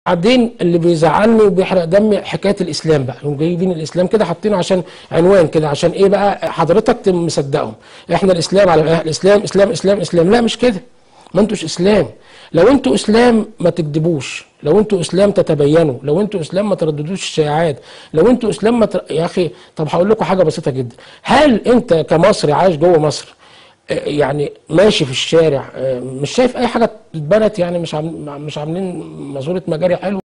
بعدين اللي بيزعلني وبيحرق دمي حكايه الاسلام بقى هم جايبين الاسلام كده حاطينه عشان عنوان كده عشان ايه بقى حضرتك مصدقهم احنا الاسلام على الاسلام اسلام اسلام اسلام لا مش كده ما انتوش اسلام لو انتوا اسلام ما تكذبوش لو انتوا اسلام تتبينوا لو انتوا اسلام ما ترددوش الشائعات لو انتوا اسلام ما تر... يا اخي طب هقول لكم حاجه بسيطه جدا هل انت كمصري عايش جوه مصر آه، يعني ماشي في الشارع آه، مش شايف اي حاجه اتبنت يعني مش عام... مش عاملين ماسوره مجاري حلو